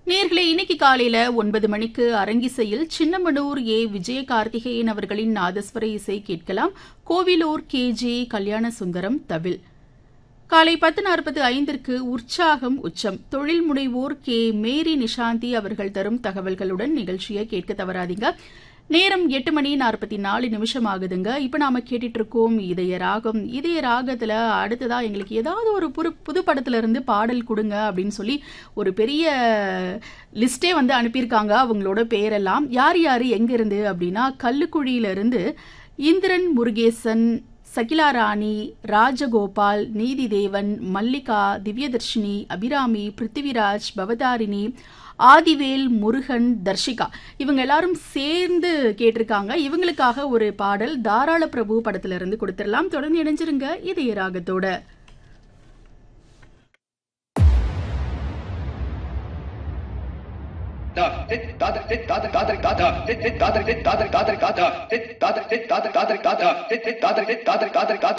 நேர்களே இன்னைக்கு காலையில ஒன்பது மணிக்கு அரங்கிசையில் சின்னமனூர் ஏ விஜய கார்த்திகேயன் அவர்களின் நாதஸ்வர இசை கேட்கலாம் கோவிலூர் கே ஜே கல்யாண சுந்தரம் தவில் காலை பத்து நாற்பது ஐந்திற்கு உற்சாகம் உச்சம் தொழில் முனைவோர் கே மேரி நிஷாந்தி அவர்கள் தரும் தகவல்களுடன் நிகழ்ச்சியை கேட்க தவறாதீங்க நேரம் எட்டு மணி நாற்பத்தி நாலு நிமிஷம் ஆகுதுங்க இப்போ நாம கேட்டுட்டு இருக்கோம் இதய ராகம் இதய ராகத்துல அடுத்ததா எங்களுக்கு ஏதாவது ஒரு புது புது படத்துல இருந்து பாடல் கொடுங்க அப்படின்னு சொல்லி ஒரு பெரிய லிஸ்டே வந்து அனுப்பியிருக்காங்க அவங்களோட பேரெல்லாம் யார் யார் எங்க இருந்து அப்படின்னா கல்லுக்குழியில இருந்து இந்திரன் முருகேசன் சகிலா ராணி ராஜகோபால் நீதிதேவன் மல்லிகா திவ்யதர்ஷினி அபிராமி பிருத்திவிராஜ் பவதாரிணி ஆதிவேல் முருகன் தர்ஷிகா இவங்க எல்லாரும் சேர்ந்து கேட்டிருக்காங்க இவங்களுக்காக ஒரு பாடல் தாராள பிரபு படத்துல இருந்து கொடுத்துடலாம் தொடர்ந்து இணைஞ்சிருங்க இதய ராகத்தோட da dit da dit da da da da da dit dit da dit da da da da da dit dit da dit da da da da da dit dit da dit da da da da